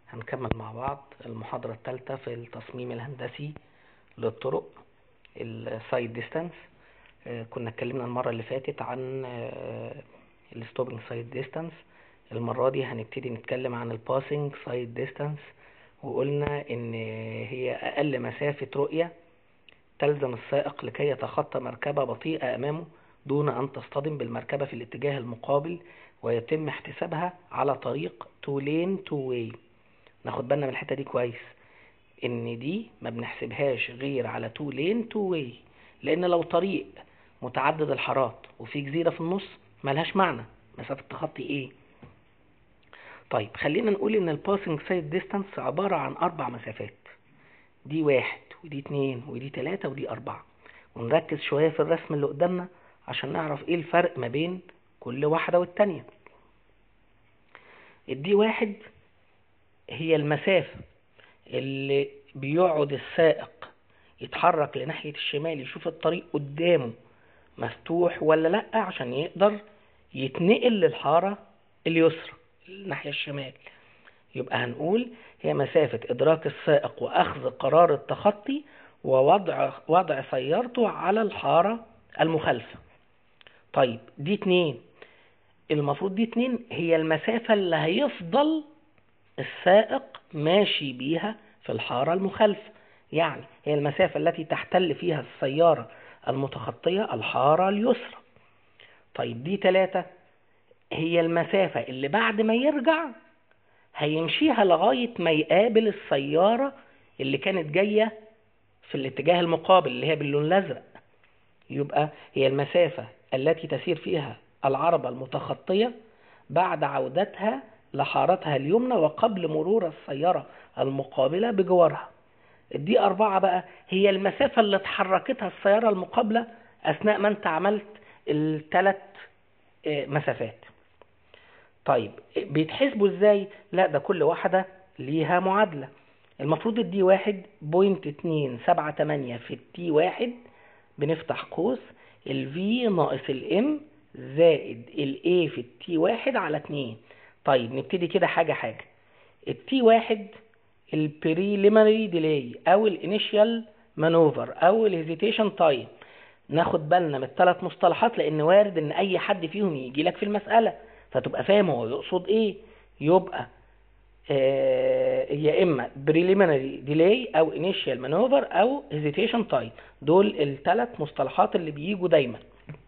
هنكمل مع بعض المحاضرة الثالثة في التصميم الهندسي للطرق السايد ديستانس كنا اتكلمنا المرة اللي فاتت عن الستوبنج سايد ديستانس المرة دي هنبتدي نتكلم عن الباسنج سايد ديستانس وقلنا ان هي اقل مسافة رؤية تلزم السائق لكي يتخطى مركبة بطيئة امامه دون ان تصطدم بالمركبة في الاتجاه المقابل ويتم احتسابها على طريق تو لين تو واي ناخد بالنا من الحتة دي كويس ان دي ما بنحسبهاش غير على تو لين تو واي لان لو طريق متعدد الحارات وفي جزيرة في النص ملهاش معنى مسافة تخطي ايه طيب خلينا نقول ان الباسنج سايد ديستانس عبارة عن اربع مسافات دي واحد ودي اتنين ودي تلاتة ودي اربعة ونركز شوية في الرسم اللي قدامنا عشان نعرف ايه الفرق ما بين كل واحدة والتانية الدي واحد هي المسافة اللي بيقعد السائق يتحرك لناحية الشمال يشوف الطريق قدامه مفتوح ولا لأ عشان يقدر يتنقل للحارة اليسرى الناحية الشمال يبقى هنقول هي مسافة إدراك السائق وأخذ قرار التخطي ووضع وضع سيارته على الحارة المخالفة طيب دي اتنين المفروض دي اتنين هي المسافة اللي هيفضل السائق ماشي بيها في الحارة المخالفة يعني هي المسافة التي تحتل فيها السيارة المتخطية الحارة اليسرى طيب دي تلاتة هي المسافة اللي بعد ما يرجع هيمشيها لغاية ما يقابل السيارة اللي كانت جاية في الاتجاه المقابل اللي هي باللون الأزرق يبقى هي المسافة التي تسير فيها العربة المتخطية بعد عودتها لحارتها اليمنى وقبل مرور السيارة المقابلة بجوارها دي أربعة بقى هي المسافة اللي اتحركتها السيارة المقابلة أثناء ما أنت عملت الثلاث مسافات طيب بيتحسبوا ازاي لا ده كل واحدة ليها معادلة المفروض الدي واحد بوينت اتنين سبعة تمانية في التي واحد بنفتح قوس الفي ناقص الام زائد الاي في التي واحد على اتنين طيب نبتدي كده حاجة حاجة التي واحد البريليمينري ديلي او الانيشيال مانوفر او الهيزيتيشن تايم ناخد بالنا من الثلاث مصطلحات لان وارد ان اي حد فيهم يجي لك في المسألة فتبقى فاهم هو يقصد ايه يبقى آه يا اما preliminary delay او initial maneuver او hesitation time دول الثلاث مصطلحات اللي بيجوا دايما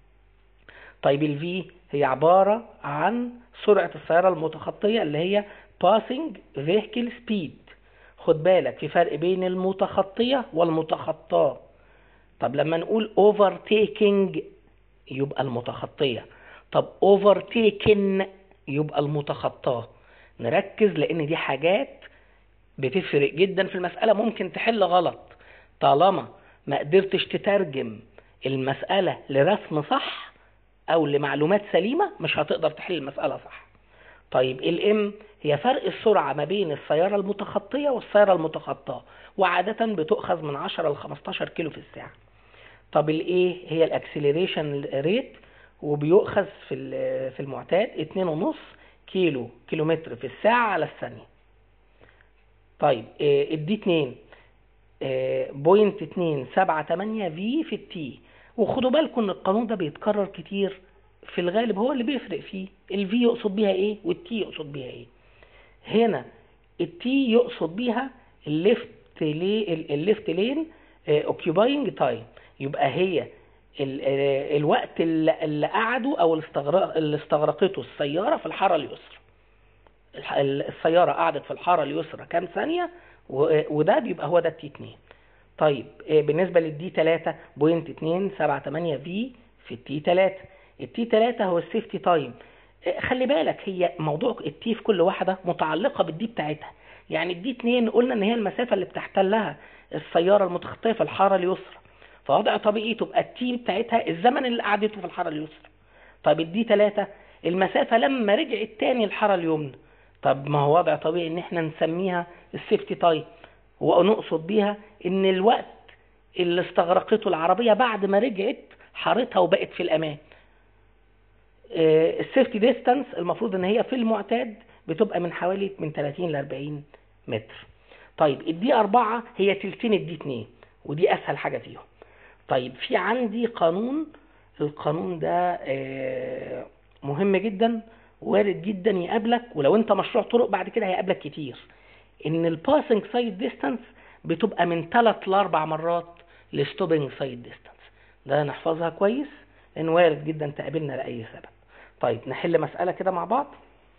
طيب الفي هي عبارة عن سرعة السيارة المتخطية اللي هي passing vehicle speed خد بالك في فرق بين المتخطية والمتخطاة طب لما نقول overtaking يبقى المتخطية طب overtaken يبقى المتخطاه نركز لان دي حاجات بتفرق جدا في المسألة ممكن تحل غلط طالما ما قدرتش تترجم المسألة لرسم صح او لمعلومات سليمة مش هتقدر تحل المسألة صح طيب الام هي فرق السرعة ما بين السيارة المتخطية والسيارة المتخطاة وعادة بتؤخذ من 10 ل 15 كيلو في الساعة طب الايه هي الاكسلريشن ريت وبيؤخذ في في المعتاد 2.5 كيلو كيلومتر في الساعة على الثانية طيب الدي 2 بوينت 2 7 8 في في التي وخدوا بالكم ان القانون ده بيتكرر كتير في الغالب هو اللي بيفرق فيه الفي يقصد بيها ايه والتي يقصد بيها ايه هنا التي يقصد بيها الليفت لي الليفت لين اوكيوباينج تايم يبقى هي الوقت اللي قعدوا او اللي استغرقته السيارة في الحارة اليسرى السيارة قعدت في الحارة اليسرى كام ثانية وده بيبقى هو ده التي 2 طيب بالنسبة للدي 3 بوينت 2 7 8 في في التي 3 التي 3 هو السيفتي تايم خلي بالك هي موضوع التي في كل واحدة متعلقة بالدي بتاعتها يعني الدي 2 قلنا ان هي المسافة اللي بتحتلها السيارة المتخطية في الحارة اليسرى فوضع طبيعي تبقى التي بتاعتها الزمن اللي قعدته في الحارة اليسرى طب الدي 3 المسافة لما رجعت تاني الحارة اليمنى طب ما هو وضع طبيعي ان احنا نسميها السيفتي تايم ونقصد بيها ان الوقت اللي استغرقته العربية بعد ما رجعت حارتها وبقت في الامان السيفتي ديستانس المفروض ان هي في المعتاد بتبقى من حوالي من 30 ل 40 متر طيب الدي أربعة هي تلتين الدي اتنين ودي أسهل حاجة فيهم طيب في عندي قانون القانون ده آه، مهم جدا وارد جدا يقابلك ولو انت مشروع طرق بعد كده هيقابلك كتير ان الباسنج سايد ديستانس بتبقى من 3 ل 4 مرات الستوبنج سايد ديستانس ده نحفظها كويس لان وارد جدا تقابلنا لاي سبب طيب نحل مسألة كده مع بعض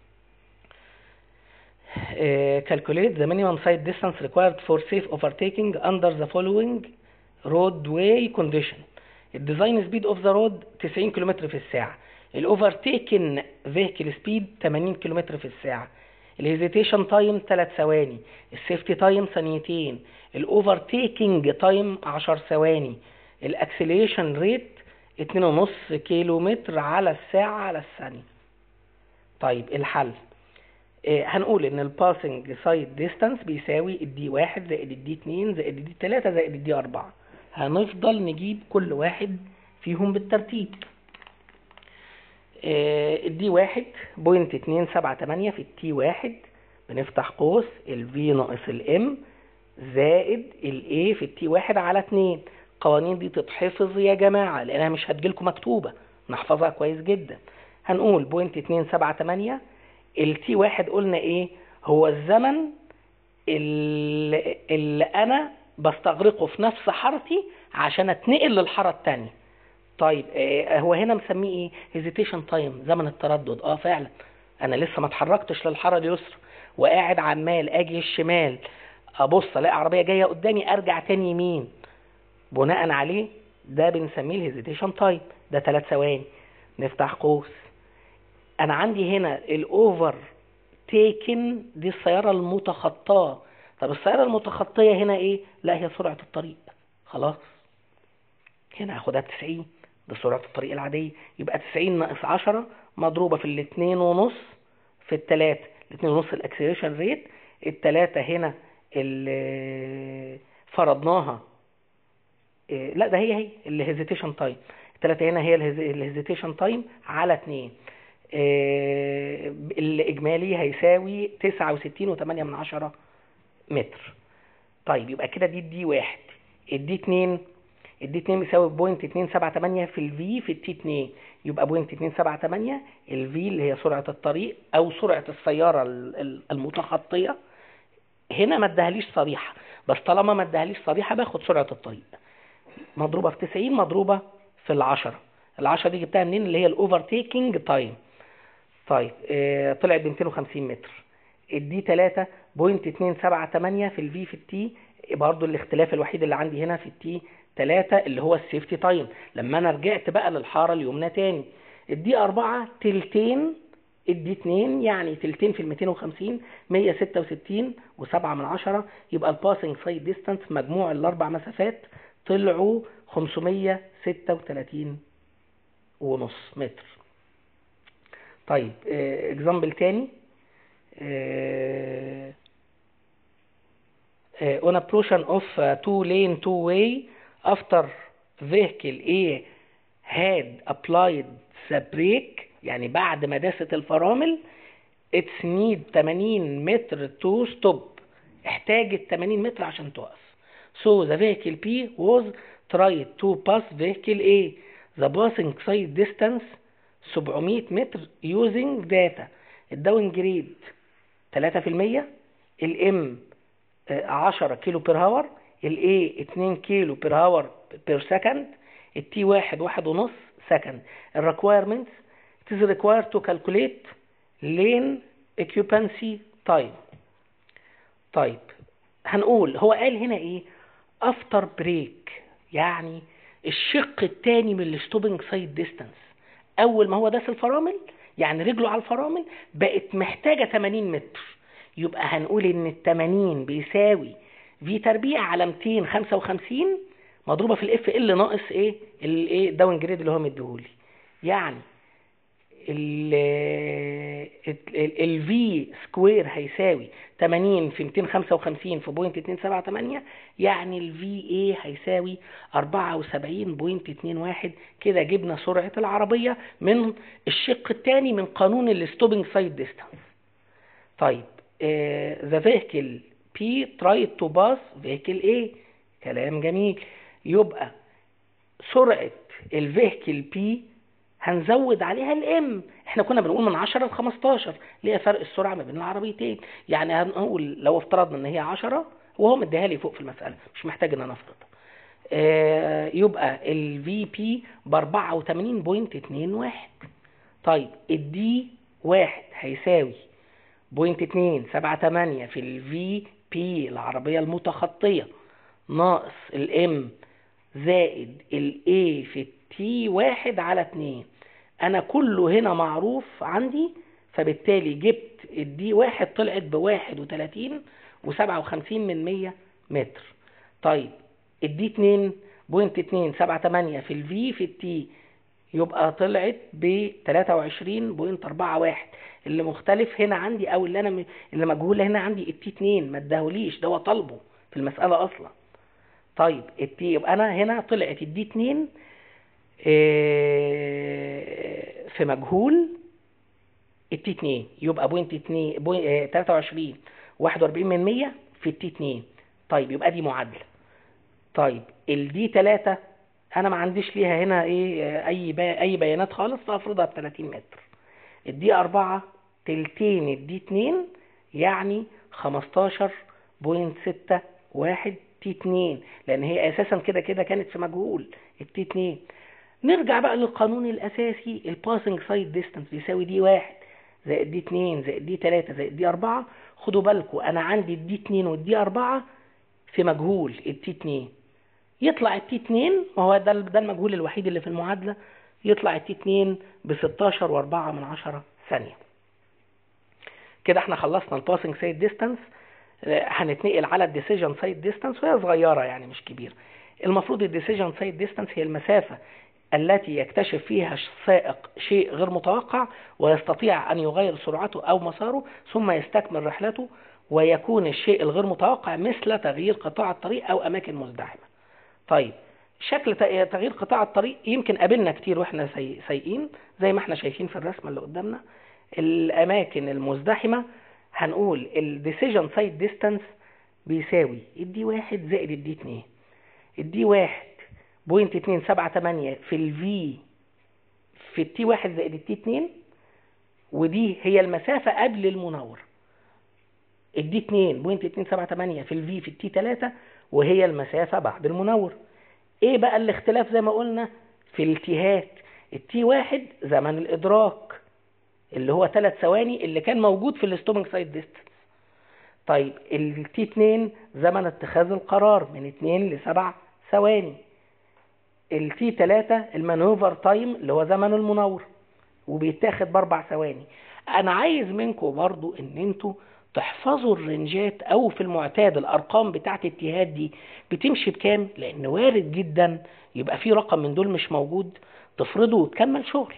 Uh, calculate the minimum side distance required for safe overtaking under the following roadway condition الديزاين سبيد اوف ذا رود 90 كم في الساعة الاوفرتيكن فيهيكل سبيد 80 كم في الساعة الهيزيتيشن تايم 3 ثواني السيفتي تايم ثانيتين الاوفرتيكنج تايم 10 ثواني الاكسلريشن ريت 2.5 كيلو متر على الساعة على الثانية طيب الحل آه، هنقول ان الباسنج سايد ديستانس بيساوي الدي واحد زائد الدي اتنين زائد الدي تلاتة زائد الدي اربعة هنفضل نجيب كل واحد فيهم بالترتيب آه، الدي واحد بوينت اتنين سبعة تمانية في التي واحد بنفتح قوس الفي ناقص الام زائد الاي في التي واحد على اتنين القوانين دي تتحفظ يا جماعة لانها مش هتجيلكم مكتوبة نحفظها كويس جدا هنقول بوينت اتنين سبعة تمانية التي واحد قلنا ايه هو الزمن اللي, اللي انا بستغرقه في نفس حارتي عشان اتنقل للحاره التانية طيب آه، هو هنا مسميه ايه هيزيتيشن تايم زمن التردد اه فعلا انا لسه ما اتحركتش للحاره اليسرى وقاعد عمال اجي الشمال ابص الاقي عربيه جايه قدامي ارجع تاني يمين بناء عليه ده بنسميه الهيزيتيشن تايم ده ثلاث ثواني نفتح قوس انا عندي هنا الاوفر تيكن دي السياره المتخطاه طب السياره المتخطيه هنا ايه لا هي سرعه الطريق خلاص هنا هاخدها 90 دي سرعه الطريق العاديه يبقى 90 ناقص 10 مضروبه في الاثنين ونص في الثلاثه الاثنين ونص الاكسلريشن ريت الثلاثه هنا اللي فرضناها إيه، لا ده هي هي الهيزيتيشن تايم الثلاثه هنا هي الهيزيتيشن تايم على 2 آه، الإجمالي هيساوي تسعة وستين وتمانية من عشرة متر طيب يبقى كده دي الدي واحد الدي اتنين الدي اتنين بيساوي بوينت اتنين سبعة تمانية في الفي في التي اتنين يبقى بوينت اتنين سبعة تمانية الفي اللي هي سرعة الطريق أو سرعة السيارة ال- ال- المتخطية هنا ما ادهاليش صريحة بس طالما ما ادهاليش صريحة باخد سرعة الطريق مضروبة في 90 مضروبة في العشرة العشرة دي جبتها منين اللي هي الاوفر تيكينج تايم طيب آه، طلعت ب 250 متر الدي 3 بوينت 278 في الفي في التي برضو الاختلاف الوحيد اللي عندي هنا في التي 3 اللي هو السيفتي تايم لما انا رجعت بقى للحاره اليمنى تاني الدي 4 تلتين الدي 2 يعني تلتين في ال 250 166 و7 من عشرة يبقى الباسنج سايد ديستانس مجموع الاربع مسافات طلعوا 536 ونص متر طيب اكزامبل تاني آه، آه، on a portion of uh, two lane two way after vehicle A had applied the brake يعني بعد ما داست الفرامل it's need 80 متر to stop احتاجت 80 متر عشان توقف so the vehicle P was tried to pass vehicle A the passing side distance 700 متر using data الداون جريد 3% الام 10 كيلو بير هاور الاي 2 كيلو بير هاور بير سكند التي 1 1 ونص سكند الريكويرمنتس it is required to calculate lane occupancy time طيب هنقول هو قال هنا ايه افتر بريك يعني الشق الثاني من الستوبنج سايد ديستانس اول ما هو داس الفرامل يعني رجله على الفرامل بقت محتاجه 80 متر يبقى هنقول ان ال 80 بيساوي في تربيع على 255 مضروبه في الاف ال ناقص ايه الايه داون جريد اللي هو مديهولي يعني الفي سكوير هيساوي 80 في 255 في بوينت 278 يعني الفي اي هيساوي 74.21 كده جبنا سرعة العربية من الشق الثاني من قانون الستوبنج سايد ديستانس طيب ذا فيهكل P tried to pass vehicle A كلام جميل يبقى سرعة الفيهكل P هنزود عليها الام احنا كنا بنقول من 10 ل 15 اللي هي فرق السرعه ما بين العربيتين يعني هنقول لو افترضنا ان هي 10 وهو مديها لي فوق في المساله مش محتاج ان انا افرض آه يبقى الفي بي ب 84.21 طيب الدي واحد هيساوي بوينت اتنين سبعة تمانية في الفي بي العربية المتخطية ناقص الام زائد الاي في التي واحد على اتنين انا كله هنا معروف عندي فبالتالي جبت الدي واحد طلعت بواحد وتلاتين وسبعة وخمسين من مية متر طيب الدي اتنين بوينت اتنين سبعة تمانية في الفي في التي يبقى طلعت ب 23.41 اللي مختلف هنا عندي او اللي انا م... اللي مجهول هنا عندي التي 2 ما اداهوليش ده هو طالبه في المساله اصلا طيب التي يبقى انا هنا طلعت الدي 2 في مجهول التي 2 يبقى بوينت 2 بوينت 23 41 من 100 في التي 2 طيب يبقى دي معادله طيب الدي 3 انا ما عنديش ليها هنا ايه اي بي اي بيانات خالص فافرضها ب 30 متر الدي 4 تلتين الدي 2 يعني 15.61 تي 2 لان هي اساسا كده كده كانت في مجهول التي 2 نرجع بقى للقانون الاساسي الباسنج سايد ديستانس بيساوي دي 1 زائد دي 2 زائد دي 3 زائد دي 4 خدوا بالكم انا عندي الدي 2 والدي 4 في مجهول التي 2 يطلع التي 2 وهو ده ده المجهول الوحيد اللي في المعادله يطلع التي 2 ب 16 و4 من 10 ثانيه كده احنا خلصنا الباسنج سايد ديستانس هنتنقل على الديسيجن سايد ديستانس وهي صغيره يعني مش كبيره المفروض الديسيجن سايد ديستانس هي المسافه التي يكتشف فيها السائق شيء غير متوقع ويستطيع أن يغير سرعته أو مساره ثم يستكمل رحلته ويكون الشيء الغير متوقع مثل تغيير قطاع الطريق أو أماكن مزدحمة طيب شكل تغيير قطاع الطريق يمكن قابلنا كتير واحنا سايقين زي ما احنا شايفين في الرسمة اللي قدامنا الأماكن المزدحمة هنقول الديسيجن سايد ديستانس بيساوي الدي واحد زائد الدي اتنين الدي واحد بوينت اتنين سبعة تمانية في الفي في التي واحد زائد التي اتنين ودي هي المسافة قبل المنور الدي اتنين بوينت اتنين سبعة تمانية في الفي في التي تلاتة وهي المسافة بعد المنور ايه بقى الاختلاف زي ما قلنا في التيهات التي واحد زمن الادراك اللي هو ثلاث ثواني اللي كان موجود في الستوبنج سايد ديستنس طيب التي 2 زمن اتخاذ القرار من 2 ل 7 ثواني التي 3 المانوفر تايم اللي هو زمن المنور وبيتاخد باربع ثواني انا عايز منكم برضو ان انتوا تحفظوا الرنجات او في المعتاد الارقام بتاعت التيهات دي بتمشي بكام لان وارد جدا يبقى في رقم من دول مش موجود تفرضه وتكمل شغل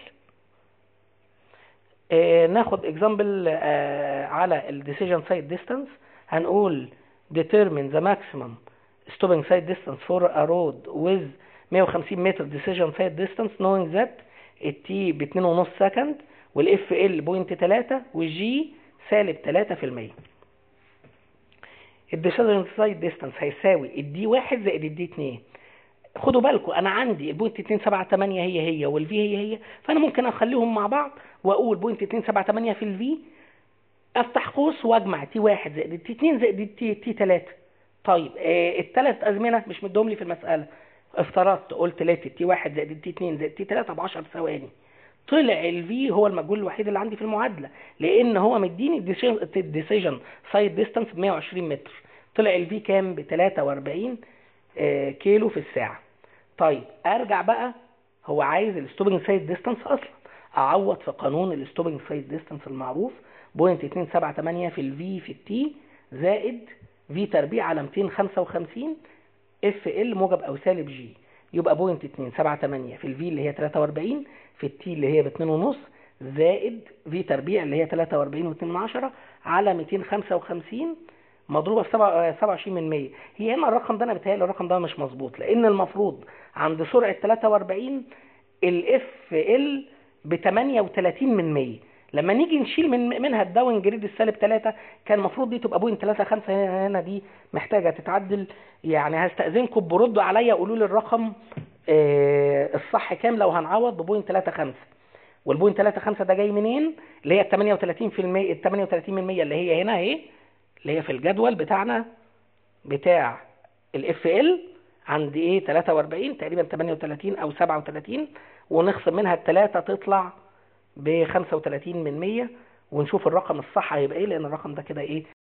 آه ناخد اكزامبل آه على الديسيجن سايد ديستانس هنقول determine the maximum stopping side distance for a road with 150 متر decision side distance knowing that التي ب 2.5 سكند والاف ال بوينت 3 والجي سالب 3% الديسيجن سايد ديستانس هيساوي الدي 1 زائد الدي 2 خدوا بالكم انا عندي البوينت 278 هي هي والفي هي هي فانا ممكن اخليهم مع بعض واقول بوينت 278 في الفي افتح قوس واجمع تي 1 زائد تي 2 زائد تي تي 3 طيب آه الثلاث ازمنه مش مديهم لي في المساله افترضت قلت لقيت تي 1 زائد تي 2 زائد تي 3 ب 10 ثواني طلع الفي هو المجهول الوحيد اللي عندي في المعادله لان هو مديني الديسيجن سايد ديستانس ب 120 متر طلع الفي كام ب 43 آه كيلو في الساعه طيب ارجع بقى هو عايز الستوبنج سايد ديستانس اصلا اعوض في قانون الستوبنج سايد ديستانس المعروف بوينت 278 في الفي في التي زائد في تربيع على 255 اف ال موجب او سالب جي يبقى بوينت 278 في الفي اللي هي 43 في التي اللي هي ب 2.5 زائد في تربيع اللي هي 43 و2 من 10 على 255 مضروبه في 27 من 100 هي هنا الرقم ده انا بيتهيألي الرقم ده مش مظبوط لان المفروض عند سرعه 43 الاف ال ب 38 من 100 لما نيجي نشيل من منها الداون جريد السالب 3 كان المفروض دي تبقى بوينت 3 5 هنا دي محتاجه تتعدل يعني هستاذنكم بردوا عليا قولوا لي الرقم آه، الصح كام لو هنعوض ببوينت 3 5 والبوينت 3 5 ده جاي منين اللي هي ال 38% ال 38% اللي هي هنا اهي اللي هي في الجدول بتاعنا بتاع الاف ال عند ايه 43 تقريبا 38 او 37 ونخصم منها الثلاثه تطلع ب 35 من 100 ونشوف الرقم الصح هيبقى ايه لان الرقم ده كده ايه